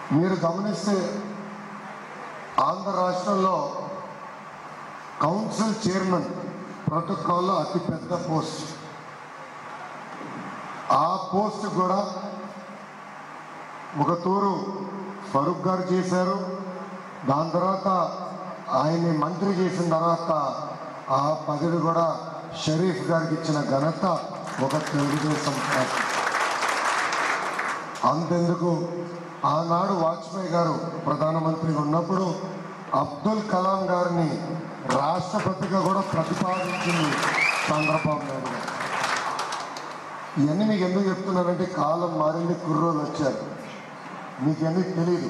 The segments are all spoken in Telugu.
మీరు గమనిస్తే ఆంధ్ర రాష్ట్రంలో కౌన్సిల్ చైర్మన్ ప్రోటోకాల్లో అతి పెద్ద పోస్ట్ ఆ పోస్ట్ కూడా ఒక తూరు ఫరూక్ గారు చేశారు దాని తర్వాత ఆయన్ని మంత్రి చేసిన తర్వాత ఆ పదవి కూడా షరీఫ్ గారికి ఇచ్చిన ఘనత ఒక తెలుగుదేశం పార్టీ అంతెందుకు ఆనాడు వాజ్పేయి గారు ప్రధానమంత్రిగా ఉన్నప్పుడు అబ్దుల్ కలాం గారిని రాష్ట్రపతిగా కూడా ప్రతిపాదించింది చంద్రబాబు నాయుడు గారు ఇవన్నీ మీకు ఎందుకు చెప్తున్నానంటే కాలం మారింది కుర్రోలు వచ్చారు మీకు ఎందుకు తెలియదు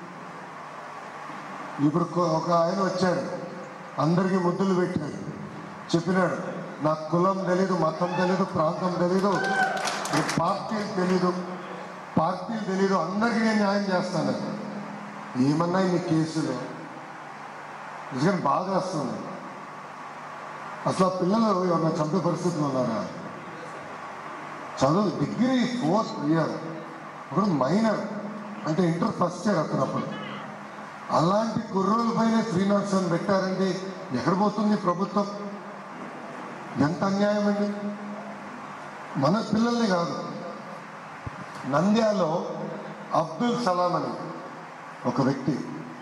ఇప్పుడు కొ- ఒక ఆయన వచ్చాడు అందరికీ ముద్దులు పెట్టాడు చెప్పినాడు నాకు కులం తెలీదు మతం తెలీదు ప్రాంతం తెలీదు ఈ పార్టీలు తెలీదు పార్టీలు తెలీదు అందరికీ నేను న్యాయం చేస్తాను ఏమన్నా ఈ కేసులు నిజంగా బాధ వస్తుంది అసలు ఆ పిల్లలు ఏమన్నా చంపే పరిస్థితులు ఉన్నారా చదువు డిగ్రీ ఫోర్త్ ఇయర్ ఇప్పుడు మైనర్ అంటే ఇంటర్ ఫస్ట్ ఇయర్ అతను అప్పుడు అలాంటి కుర్రోల పైన త్రీ నాట్ సెవెన్ పెట్టారండి ఎక్కడ పోతుంది ప్రభుత్వం ఎంత అన్యాయం అండి మన పిల్లల్ని కాదు నంద్యాలో అబ్దుల్ సలాం అని ఒక వ్యక్తి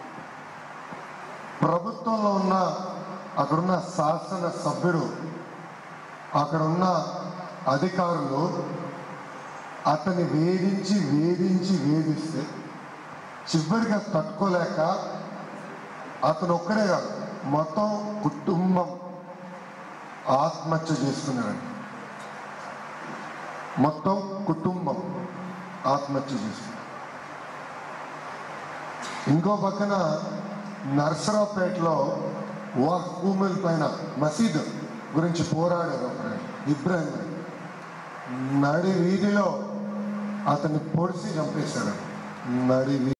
ప్రభుత్వంలో ఉన్న అక్కడున్న శాసన సభ్యుడు అక్కడ ఉన్న అధికారులు అతన్ని వేధించి వేధించి వేధిస్తే చివరిగా తట్టుకోలేక అతను ఒక్కడే కాదు మొత్తం కుటుంబం ఆత్మహత్య చేసుకున్నారండి మొత్తం కుటుంబం ఆత్మహత్య చేసుకున్నారు ఇంకో పక్కన నర్సరావుపేటలో వాక్ భూముల పైన మసీద్ గురించి పోరాడారు ఒక ఆయన, ఇబ్రాహిం అని. నడి వీధిలో అతన్ని పొడిచి చంపేశాడు నడి వీ-